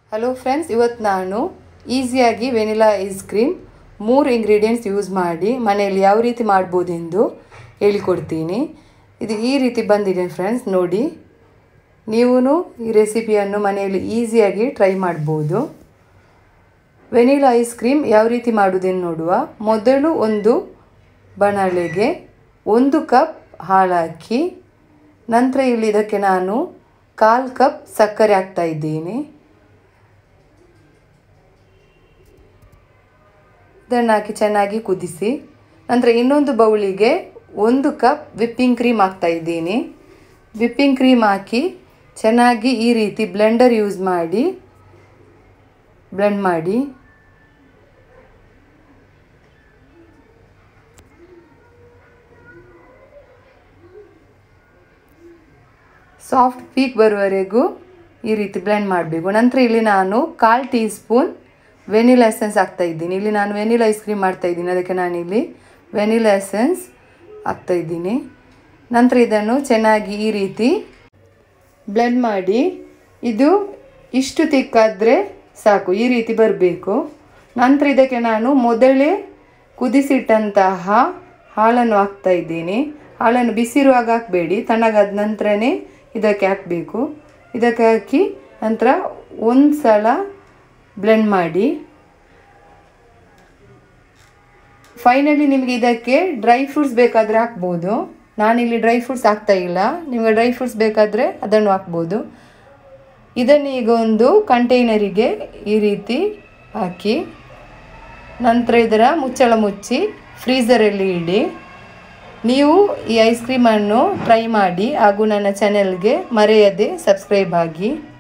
hello friends ಇವತ್ತು ನಾನು ಈಸಿಯಾಗಿ ವೆನಿಲಾ ಐಸ್ ಕ್ರೀಮ್ ಮೂರು ಇಂಗ್ರೀಡಿಯೆಂಟ್ಸ್ ಯೂಸ್ ಮಾಡಿ ಮನೆಯಲ್ಲಿ ಯಾವ ರೀತಿ ಮಾಡ್ಬೋದೆಂದು ಹೇಳಿಕೊಡ್ತೀನಿ ಇದು ಈ ರೀತಿ ಬಂದಿದೆ ಫ್ರೆಂಡ್ಸ್ ನೋಡಿ ನೀವು ಈ ರೆಸಿಪಿಯನ್ನು ಮನೆಯಲ್ಲಿ ಈಸಿಯಾಗಿ ಟ್ರೈ ಮಾಡ್ಬೋದು ವೆನಿಲಾ ಐಸ್ ಕ್ರೀಮ್ ಯಾವ ರೀತಿ ಮಾಡುವುದೆಂದು ನೋಡುವ ಮೊದಲು ಒಂದು ಬಣಲೆಗೆ ಒಂದು ಕಪ್ ಹಾಲು ಹಾಕಿ ನಂತರ ಇಲ್ಲಿ ಇದಕ್ಕೆ ನಾನು ಕಾಲು ಕಪ್ ಸಕ್ಕರೆ ಹಾಕ್ತಾ ಇದ್ದೀನಿ ಇದನ್ನು ಹಾಕಿ ಚೆನ್ನಾಗಿ ಕುದಿಸಿ ನಂತರ ಇನ್ನೊಂದು ಬೌಲಿಗೆ ಒಂದು ಕಪ್ ವಿಪ್ಪಿಂಗ್ ಕ್ರೀಮ್ ಹಾಕ್ತಾ ಇದ್ದೀನಿ ವಿಪ್ಪಿಂಗ್ ಕ್ರೀಮ್ ಹಾಕಿ ಚೆನ್ನಾಗಿ ಈ ರೀತಿ ಬ್ಲೆಂಡರ್ ಯೂಸ್ ಮಾಡಿ ಬ್ಲೆಂಡ್ ಮಾಡಿ ಸಾಫ್ಟ್ ಪೀಕ್ ಬರುವವರೆಗೂ ಈ ರೀತಿ ಬ್ಲೆಂಡ್ ಮಾಡಬೇಕು ನಂತರ ಇಲ್ಲಿ ನಾನು ಕಾಲು ಟೀ ಸ್ಪೂನ್ ವೆನಿಲಾ ಎಸೆನ್ಸ್ ಹಾಕ್ತಾ ಇದ್ದೀನಿ ಇಲ್ಲಿ ನಾನು ವೆನಿಲಾ ಐಸ್ ಕ್ರೀಮ್ ಮಾಡ್ತಾ ಇದ್ದೀನಿ ಅದಕ್ಕೆ ನಾನಿಲ್ಲಿ ವೆನಿಲಾ ಎಸೆನ್ಸ್ ಹಾಕ್ತಾ ಇದ್ದೀನಿ ನಂತರ ಇದನ್ನು ಚೆನ್ನಾಗಿ ಈ ರೀತಿ ಬ್ಲೆಂಡ್ ಮಾಡಿ ಇದು ಇಷ್ಟು ತಿಕ್ಕಾದರೆ ಸಾಕು ಈ ರೀತಿ ಬರಬೇಕು ನಂತರ ಇದಕ್ಕೆ ನಾನು ಮೊದಲೇ ಕುದಿಸಿಟ್ಟಂತಹ ಹಾಲನ್ನು ಹಾಕ್ತಾ ಇದ್ದೀನಿ ಹಾಲನ್ನು ಬಿಸಿರುವಾಗ ಹಾಕಬೇಡಿ ತಣ್ಣಗಾದ ನಂತರನೇ ಇದಕ್ಕೆ ಹಾಕಬೇಕು ಇದಕ್ಕೆ ಹಾಕಿ ನಂತರ ಒಂದು ಸಲ ಬ್ಲೆಂಡ್ ಮಾಡಿ ಫೈನಲಿ ನಿಮಗೆ ಇದಕ್ಕೆ ಡ್ರೈ ಫ್ರೂಟ್ಸ್ ಬೇಕಾದರೆ ಹಾಕ್ಬೋದು ನಾನಿಲ್ಲಿ ಡ್ರೈ ಫ್ರೂಟ್ಸ್ ಹಾಕ್ತಾ ಇಲ್ಲ ನಿಮಗೆ ಡ್ರೈ ಫ್ರೂಟ್ಸ್ ಬೇಕಾದರೆ ಅದನ್ನು ಹಾಕ್ಬೋದು ಇದನ್ನು ಈಗ ಒಂದು ಕಂಟೈನರಿಗೆ ಈ ರೀತಿ ಹಾಕಿ ನಂತರ ಇದರ ಮುಚ್ಚಳ ಮುಚ್ಚಿ ಫ್ರೀಝರಲ್ಲಿ ಇಡಿ ನೀವು ಈ ಐಸ್ ಕ್ರೀಮನ್ನು ಟ್ರೈ ಮಾಡಿ ಹಾಗೂ ನನ್ನ ಚಾನೆಲ್ಗೆ ಮರೆಯದೆ ಸಬ್ಸ್ಕ್ರೈಬ್ ಆಗಿ